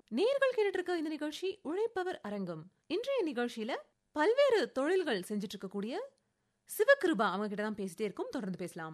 நேர்கள் கேட்டுட்டு இருக்க இந்த நிகழ்ச்சி உழைப்பவர் அரங்கம் இன்றைய நிகழ்ச்சியில பல்வேறு தொழில்கள் செஞ்சுட்டு இருக்கக்கூடிய சிவகிருபா அவங்க கிட்ட தான் பேசிட்டே இருக்கும் தொடர்ந்து பேசலாம்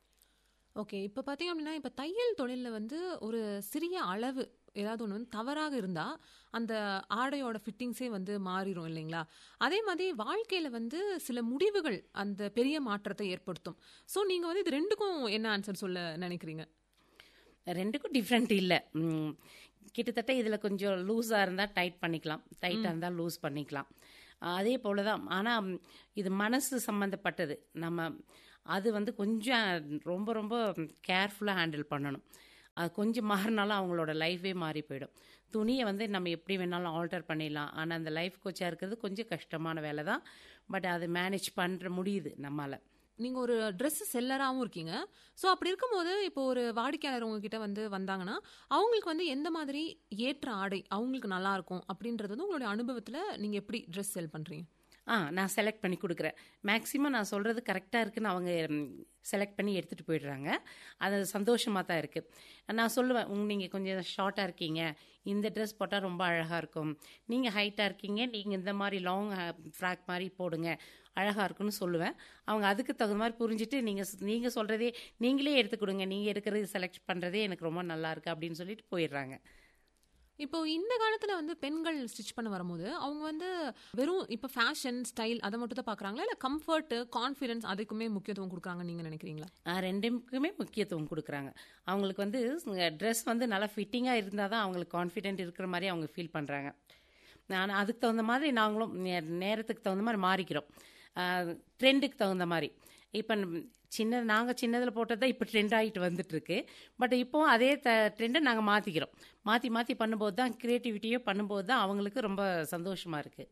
ஓகே இப்போ பார்த்தீங்க அப்படின்னா இப்போ தையல் தொழிலில் வந்து ஒரு சிறிய அளவு ஏதாவது ஒன்று வந்து தவறாக இருந்தால் அந்த ஆடையோட ஃபிட்டிங்ஸே வந்து மாறிடும் இல்லைங்களா அதே மாதிரி வாழ்க்கையில் வந்து சில முடிவுகள் அந்த பெரிய மாற்றத்தை ஏற்படுத்தும் ஸோ நீங்கள் வந்து இது ரெண்டுக்கும் என்ன ஆன்சர் சொல்ல நினைக்கிறீங்க ரெண்டுக்கும் டிஃப்ரெண்ட் இல்லை கிட்டத்தட்ட இதில் கொஞ்சம் லூஸாக இருந்தால் டைட் பண்ணிக்கலாம் டைட்டாக இருந்தால் லூஸ் பண்ணிக்கலாம் அதே போல தான் ஆனால் இது மனசு சம்மந்தப்பட்டது நம்ம அது வந்து கொஞ்சம் ரொம்ப ரொம்ப கேர்ஃபுல்லாக ஹேண்டில் பண்ணணும் அது கொஞ்சம் மாறினாலும் அவங்களோட லைஃபே மாறி போயிடும் துணியை வந்து நம்ம எப்படி வேணாலும் ஆல்டர் பண்ணிடலாம் ஆனால் அந்த லைஃப் கோச்சாக இருக்கிறது கொஞ்சம் கஷ்டமான வேலை தான் பட் அது மேனேஜ் பண்ணுற முடியுது நம்மளால் நீங்கள் ஒரு ட்ரெஸ் செல்லராகவும் இருக்கீங்க ஸோ அப்படி இருக்கும்போது இப்போ ஒரு வாடிக்கையாளர் உங்ககிட்ட வந்து வந்தாங்கன்னா அவங்களுக்கு வந்து எந்த மாதிரி ஏற்ற ஆடை அவங்களுக்கு நல்லா இருக்கும் அப்படின்றது வந்து உங்களுடைய அனுபவத்தில் நீங்கள் எப்படி ட்ரெஸ் செல் பண்ணுறீங்க ஆ நான் செலக்ட் பண்ணி கொடுக்குறேன் மேக்ஸிமம் நான் சொல்கிறது கரெக்டாக இருக்குன்னு அவங்க செலக்ட் பண்ணி எடுத்துகிட்டு போயிடுறாங்க அது சந்தோஷமாக தான் இருக்குது நான் சொல்லுவேன் உங்க நீங்கள் கொஞ்சம் ஷார்ட்டாக இருக்கீங்க இந்த ட்ரெஸ் போட்டால் ரொம்ப அழகாக இருக்கும் நீங்கள் ஹைட்டாக இருக்கீங்க நீங்கள் இந்த மாதிரி லாங் ஃப்ராக் மாதிரி போடுங்க அழகாக இருக்குன்னு சொல்லுவேன் அவங்க அதுக்கு தகுந்த மாதிரி புரிஞ்சுட்டு நீங்கள் நீங்கள் சொல்கிறதே நீங்களே எடுத்து கொடுங்க நீங்கள் எடுக்கிறது செலக்ட் பண்ணுறதே எனக்கு ரொம்ப நல்லா இருக்கு அப்படின்னு சொல்லிட்டு போயிடுறாங்க இப்போ இந்த காலத்துல வந்து பெண்கள் ஸ்டிச் பண்ண வரும்போது அவங்க வந்து வெறும் இப்போ ஃபேஷன் ஸ்டைல் அதை மட்டும் தான் பார்க்குறாங்களா இல்லை கம்ஃபர்ட் கான்ஃபிடன்ஸ் அதுக்குமே முக்கியத்துவம் கொடுக்குறாங்கன்னு நீங்கள் நினைக்கிறீங்களா ரெண்டுக்குமே முக்கியத்துவம் கொடுக்குறாங்க அவங்களுக்கு வந்து ட்ரெஸ் வந்து நல்லா ஃபிட்டிங்காக இருந்தால் தான் அவங்களுக்கு கான்ஃபிடென்ட் இருக்கிற மாதிரி அவங்க ஃபீல் பண்ணுறாங்க நான் அதுக்கு தகுந்த மாதிரி நாங்களும் நேரத்துக்கு தகுந்த மாதிரி மாறிக்கிறோம் ட்ரெண்டுக்கு தகுந்த மாதிரி இப்போ சின்ன நாங்கள் சின்னதில் போட்டது தான் இப்போ ட்ரெண்ட் ஆகிட்டு வந்துட்டுருக்கு பட் இப்போவும் அதே த ட்ரெண்டை நாங்கள் மாற்றிக்கிறோம் மாற்றி மாற்றி பண்ணும்போது தான் க்ரியேட்டிவிட்டியோ பண்ணும்போது தான் அவங்களுக்கு ரொம்ப சந்தோஷமாக இருக்குது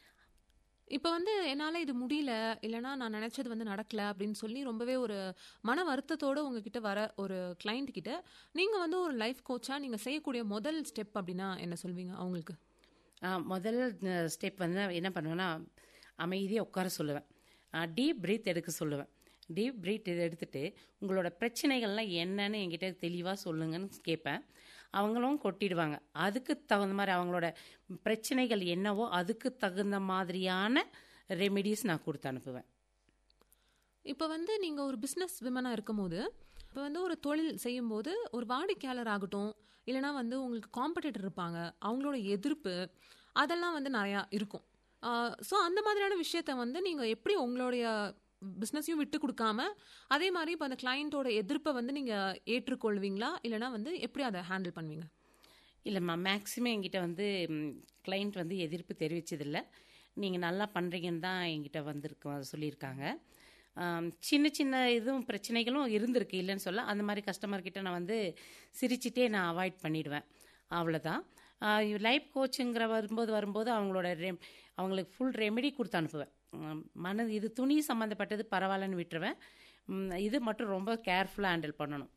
இப்போ வந்து என்னால் இது முடியல இல்லைனா நான் நினச்சது வந்து நடக்கல அப்படின்னு சொல்லி ரொம்பவே ஒரு மன வருத்தத்தோடு உங்ககிட்ட வர ஒரு கிளைண்ட் கிட்ட நீங்கள் வந்து ஒரு லைஃப் கோச்சாக நீங்கள் செய்யக்கூடிய முதல் ஸ்டெப் அப்படின்னா என்ன சொல்வீங்க அவங்களுக்கு முதல் ஸ்டெப் வந்து என்ன பண்ணுவேன்னா அமைதியாக உட்கார சொல்லுவேன் டீப் பிரீத் எடுக்க சொல்லுவேன் டீப் பிரீத் எடுத்துட்டு உங்களோட பிரச்சனைகள்லாம் என்னன்னு என்கிட்ட தெளிவாக சொல்லுங்கன்னு கேட்பேன் அவங்களும் கொட்டிடுவாங்க அதுக்கு தகுந்த மாதிரி அவங்களோட பிரச்சனைகள் என்னவோ அதுக்கு தகுந்த மாதிரியான ரெமெடிஸ் நான் கொடுத்து அனுப்புவேன் இப்போ வந்து நீங்கள் ஒரு பிஸ்னஸ் விமனாக இருக்கும்போது இப்போ வந்து ஒரு தொழில் செய்யும்போது ஒரு வாடிக்கையாளர் ஆகட்டும் இல்லைனா வந்து உங்களுக்கு காம்படேட்டர் இருப்பாங்க அவங்களோட எதிர்ப்பு அதெல்லாம் வந்து நிறையா இருக்கும் ஸோ அந்த மாதிரியான விஷயத்த வந்து நீங்கள் எப்படி உங்களுடைய பிஸ்னஸையும் விட்டு கொடுக்காம அதே மாதிரி இப்போ அந்த கிளைண்ட்டோட எதிர்ப்பை வந்து நீங்கள் ஏற்றுக்கொள்வீங்களா இல்லைனா வந்து எப்படி அதை ஹேண்டில் பண்ணுவீங்க இல்லைம்மா மேக்ஸிமம் என்கிட்ட வந்து கிளைண்ட் வந்து எதிர்ப்பு தெரிவிச்சதில்லை நீங்கள் நல்லா பண்ணுறீங்கன்னு தான் என்கிட்ட வந்திருக்க சொல்லியிருக்காங்க சின்ன சின்ன இதுவும் பிரச்சனைகளும் இருந்திருக்கு இல்லைன்னு சொல்ல அந்த மாதிரி கஸ்டமர்கிட்ட நான் வந்து சிரிச்சிட்டே நான் அவாய்ட் பண்ணிடுவேன் அவ்வளோதான் லைஃப் கோச்சுங்கிற வரும்போது வரும்போது அவங்களோட ரெ அவங்களுக்கு ஃபுல் ரெமெடி கொடுத்து அனுப்புவேன் மன இது துணி சம்மந்தப்பட்டது பரவாயில்லன்னு விட்டுருவேன் இது மட்டும் ரொம்ப கேர்ஃபுல்லாக ஹேண்டில் பண்ணணும்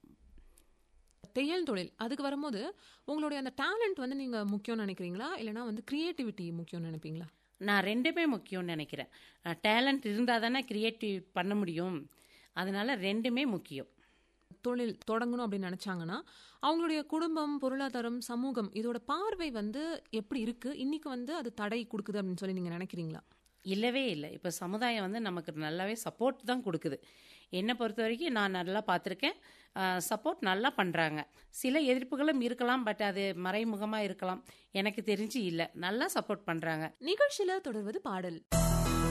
தையல் தொழில் அதுக்கு வரும்போது உங்களுடைய அந்த டேலண்ட் வந்து நீங்கள் முக்கியம்னு நினைக்கிறீங்களா இல்லைனா வந்து க்ரியேட்டிவிட்டி முக்கியம்னு நினைப்பீங்களா நான் ரெண்டுமே முக்கியம்னு நினைக்கிறேன் டேலண்ட் இருந்தால் தானே க்ரியேட்டிவ் பண்ண முடியும் அதனால ரெண்டுமே முக்கியம் தொழில் தொடங்கணும் அப்படின்னு நினச்சாங்கன்னா அவங்களுடைய குடும்பம் பொருளாதாரம் சமூகம் இதோட பார்வை வந்து எப்படி இருக்குது இன்றைக்கி வந்து அது தடை கொடுக்குது அப்படின்னு சொல்லி நீங்கள் நினைக்கிறீங்களா இல்லவே இல்லை இப்போ சமுதாயம் வந்து நமக்கு நல்லாவே சப்போர்ட் தான் கொடுக்குது என்னை பொறுத்த வரைக்கும் நான் நல்லா பார்த்துருக்கேன் சப்போர்ட் நல்லா பண்ணுறாங்க சில எதிர்ப்புகளும் இருக்கலாம் பட் அது மறைமுகமாக இருக்கலாம் எனக்கு தெரிஞ்சு இல்லை நல்லா சப்போர்ட் பண்ணுறாங்க நிகழ்ச்சியில் தொடர்வது பாடல்